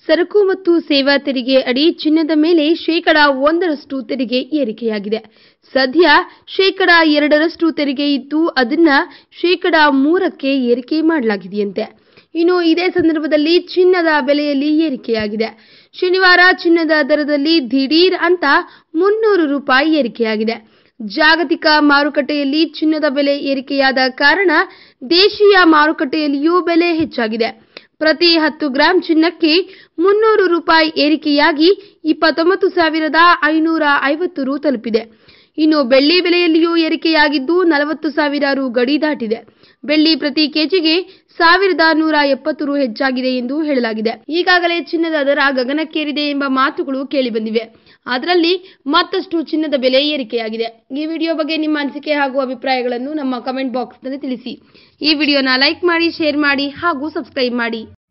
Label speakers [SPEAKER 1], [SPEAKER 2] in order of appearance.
[SPEAKER 1] ಸರಕು ಮತ್ತು ಸೇವಾ ತೆರಿಗೆ ಅಡಿ ಚಿನ್ನದ ಮೇಲೆ ಶೇಕಡ ಒಂದರಷ್ಟು ತೆರಿಗೆ ಏರಿಕೆಯಾಗಿದೆ ಸದ್ಯ ಶೇಕಡ ಎರಡರಷ್ಟು ತೆರಿಗೆ ಇದ್ದು ಅದನ್ನ ಶೇಕಡ ಮೂರಕ್ಕೆ ಏರಿಕೆ ಮಾಡಲಾಗಿದೆಯಂತೆ ಇನ್ನು ಇದೇ ಸಂದರ್ಭದಲ್ಲಿ ಚಿನ್ನದ ಬೆಲೆಯಲ್ಲಿ ಏರಿಕೆಯಾಗಿದೆ ಶನಿವಾರ ಚಿನ್ನದ ದರದಲ್ಲಿ ದಿಢೀರ್ ಅಂತ ಮುನ್ನೂರು ರೂಪಾಯಿ ಏರಿಕೆಯಾಗಿದೆ ಜಾಗತಿಕ ಮಾರುಕಟ್ಟೆಯಲ್ಲಿ ಚಿನ್ನದ ಬೆಲೆ ಏರಿಕೆಯಾದ ಕಾರಣ ದೇಶೀಯ ಮಾರುಕಟ್ಟೆಯಲ್ಲಿಯೂ ಬೆಲೆ ಹೆಚ್ಚಾಗಿದೆ ಪ್ರತಿ ಹತ್ತು ಗ್ರಾಂ ಚಿನ್ನಕ್ಕೆ ಮುನ್ನೂರು ರೂಪಾಯಿ ಏರಿಕೆಯಾಗಿ ಇಪ್ಪತ್ತೊಂಬತ್ತು ಸಾವಿರದ ಐನೂರ ಐವತ್ತು ರು ತಲುಪಿದೆ ಇನ್ನು ಬೆಳ್ಳಿ ಬೆಲೆಯಲ್ಲಿಯೂ ಏರಿಕೆಯಾಗಿದ್ದು ನಲವತ್ತು ಸಾವಿರ ರು ಗಡಿ ದಾಟಿದೆ ಬೆಳ್ಳಿ ಪ್ರತಿ ಕೆಜಿಗೆ ಸಾವಿರದ ನೂರ ಎಪ್ಪತ್ತು ರು ಹೆಚ್ಚಾಗಿದೆ ಎಂದು ಹೇಳಲಾಗಿದೆ ಈಗಾಗಲೇ ಚಿನ್ನದ ದರ ಗಗನಕ್ಕೇರಿದೆ ಎಂಬ ಮಾತುಗಳು ಕೇಳಿಬಂದಿವೆ ಅದರಲ್ಲಿ ಮತ್ತಷ್ಟು ಚಿನ್ನದ ಬೆಲೆ ಏರಿಕೆಯಾಗಿದೆ ಈ ವಿಡಿಯೋ ಬಗ್ಗೆ ನಿಮ್ಮ ಅನಿಸಿಕೆ ಹಾಗೂ ಅಭಿಪ್ರಾಯಗಳನ್ನು ನಮ್ಮ ಕಮೆಂಟ್ ಬಾಕ್ಸ್ನಲ್ಲಿ ತಿಳಿಸಿ ಈ ವಿಡಿಯೋನ ಲೈಕ್ ಮಾಡಿ ಶೇರ್ ಮಾಡಿ ಹಾಗೂ ಸಬ್ಸ್ಕ್ರೈಬ್ ಮಾಡಿ